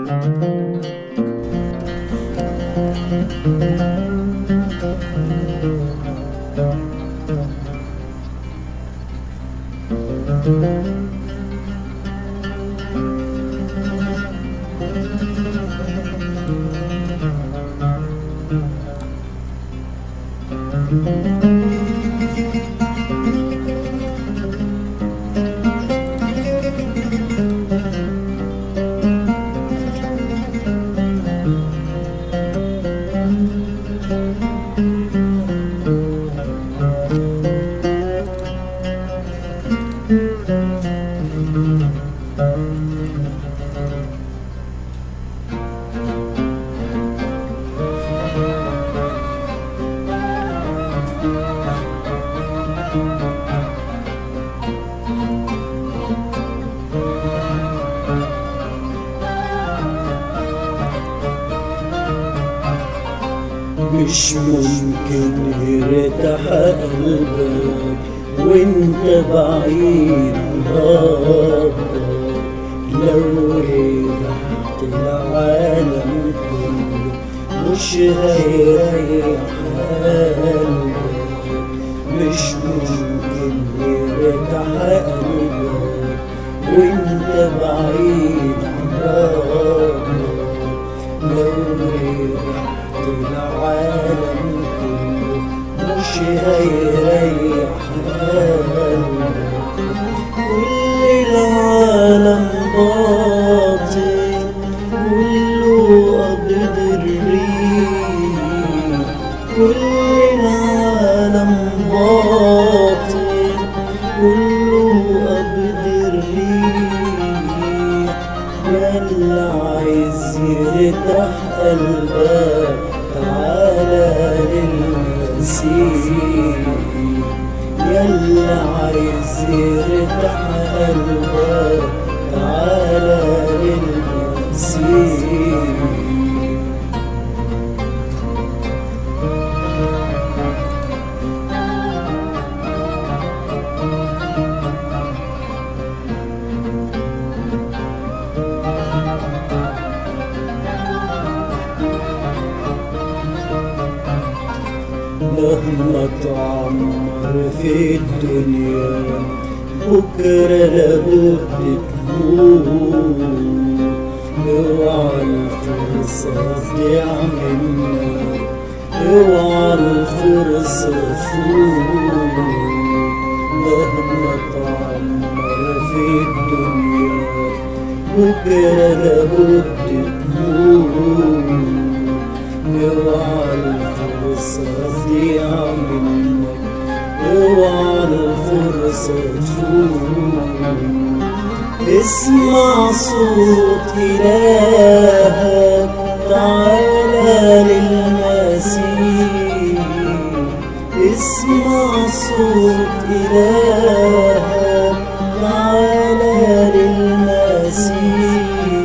مش ممكن يرتاح قلبك وانت بعيد غابك لو رجعت العالم كله مش هيريح قلبك مش ممكن يرتاح قلبك وانت بعيد غابك لو رجعت العالم كله مش هيريح قلبك كل العالم باطل كله قبض الريح كل العالم باطل كله قبض الريح يلا عايز يرتاح قلبك تعالى للمسيح يلا عايز يرتاح قلبك تعالى للمسيح مهما تعمر في الدنيا بكرة لابد تموت اوعى الفرصة تضيع منك اوعى الفرصة تفوت مهما تعمر في الدنيا بكرة لابد تموت اوعى الفرصة تضيع منك اوعى الفرصة تفوت اسمع صوت إلهك تعالى للمسيح اسمع صوت إلهك تعالى للمسيح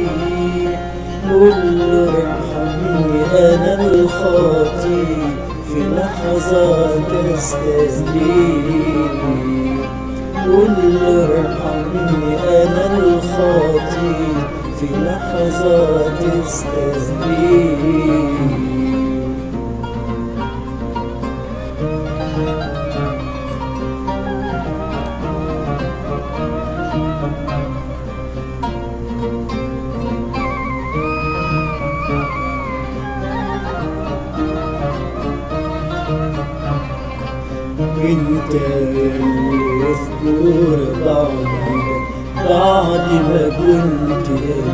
قل له ارحمني أنا الخاطي في لحظة تستسلمني قل له ارحمني أنا الخاطي في لحظة تستسلمني انت اللي اذكر بعدك بعد ما كنت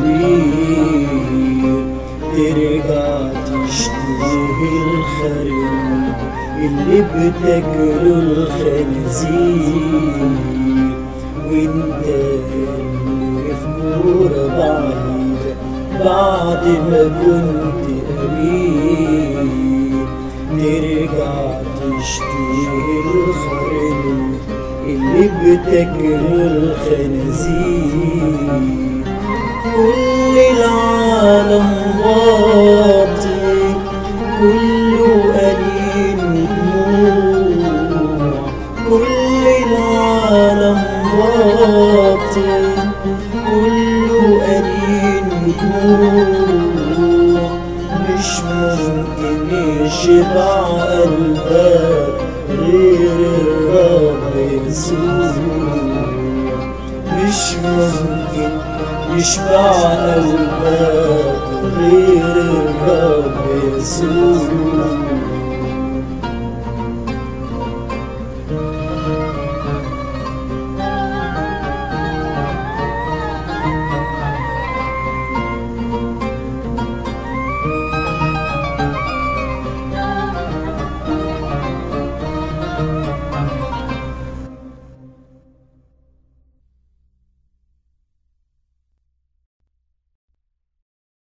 امير ترجع تشتهي الخرم اللي بتاكله الخنازير وانت اللي اذكر بعدك بعد ما كنت امير ترجع تشتهي الخرم اللي بتاكله الخنازير كل العالم باطل كله قليل دموع كل العالم باطل كله قليل ودموع مش ممكن يشبع قلبك غير الرب يسوع مش ممكن يشبع قلبك غير الرب يسوع